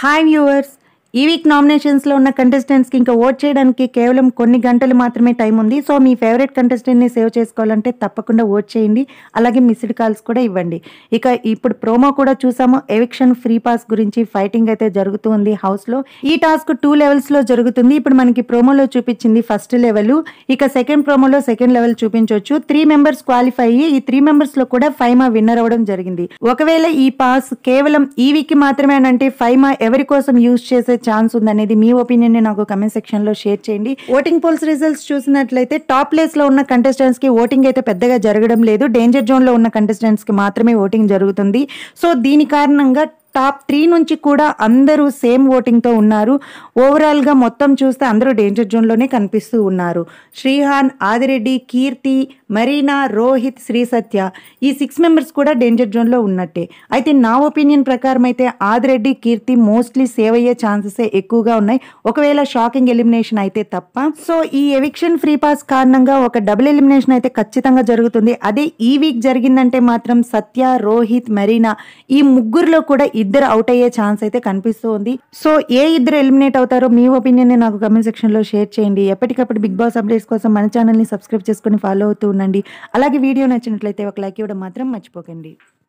hi viewers ఈ week నామినేషన్స్లో ఉన్న కంటెస్టెంట్స్కి ఇంకా ఓట్ చేయడానికి కేవలం కొన్ని గంటలు మాత్రమే టైం ఉంది సో మీ ఫేవరెట్ కంటెస్టెంట్ని సేవ్ చేసుకోవాలంటే తప్పకుండా ఓట్ చేయండి అలాగే మిస్డ్ కాల్స్ కూడా ఇవ్వండి ఇక ఇప్పుడు ప్రోమో కూడా చూసాము ఎవిక్షన్ ఫ్రీ పాస్ గురించి ఫైటింగ్ అయితే జరుగుతూ ఉంది హౌస్లో ఈ టాస్క్ టూ లెవెల్స్లో జరుగుతుంది ఇప్పుడు మనకి ప్రోమోలో చూపించింది ఫస్ట్ లెవెల్ ఇక సెకండ్ ప్రోమోలో సెకండ్ లెవెల్ చూపించవచ్చు త్రీ మెంబర్స్ క్వాలిఫై అయ్యి ఈ త్రీ మెంబర్స్ లో కూడా ఫైమా విన్నర్ అవ్వడం జరిగింది ఒకవేళ ఈ పాస్ కేవలం ఈ వీక్ మాత్రమే అని అంటే ఫైమా ఎవరి కోసం యూజ్ చేసే ఛాన్స్ ఉందనేది మీ ఒపీనియన్ నాకు కమెంట్ సెక్షన్ లో షేర్ చేయండి ఓటింగ్ పోల్స్ రిజల్ట్స్ చూసినట్లయితే టాప్ ప్లేస్ లో ఉన్న కంటెస్టెంట్స్ కి ఓటింగ్ అయితే పెద్దగా జరగడం లేదు డేంజర్ జోన్ లో ఉన్న కంటెస్టెంట్స్ కి మాత్రమే ఓటింగ్ జరుగుతుంది సో దీని కారణంగా టాప్ త్రీ నుంచి కూడా అందరూ సేమ్ ఓటింగ్తో ఉన్నారు ఓవరాల్గా మొత్తం చూస్తే అందరూ డేంజర్ జోన్లోనే కనిపిస్తూ ఉన్నారు శ్రీహాన్ ఆదిరెడ్డి కీర్తి మరీనా రోహిత్ శ్రీ సత్య ఈ సిక్స్ మెంబర్స్ కూడా డేంజర్ జోన్లో ఉన్నట్టే అయితే నా ఒపీనియన్ ప్రకారం అయితే ఆదిరెడ్డి కీర్తి మోస్ట్లీ సేవ్ అయ్యే ఛాన్సెస్ ఎక్కువగా ఉన్నాయి ఒకవేళ షాకింగ్ ఎలిమినేషన్ అయితే తప్ప సో ఈ ఎవిక్షన్ ఫ్రీ పాస్ కారణంగా ఒక డబుల్ ఎలిమినేషన్ అయితే ఖచ్చితంగా జరుగుతుంది అదే ఈ వీక్ జరిగిందంటే మాత్రం సత్య రోహిత్ మరీనా ఈ ముగ్గురులో కూడా ఇద్దరు అవుట్ అయ్యే ఛాన్స్ అయితే కనిపిస్తూ ఉంది సో ఏ ఇద్దరు ఎలిమినేట్ అవుతారో మీ ఒపీనియన్ నాకు కమెంట్ సెక్షన్ లో షేర్ చేయండి ఎప్పటికప్పుడు బిగ్ బాస్ అప్డేట్స్ కోసం మన ఛానల్ ని సబ్స్క్రైబ్ చేసుకుని ఫాలో అవుతూ ఉండండి అలాగే వీడియో నచ్చినట్లయితే ఒక లైక్ ఇవ్వడం మాత్రం మర్చిపోకండి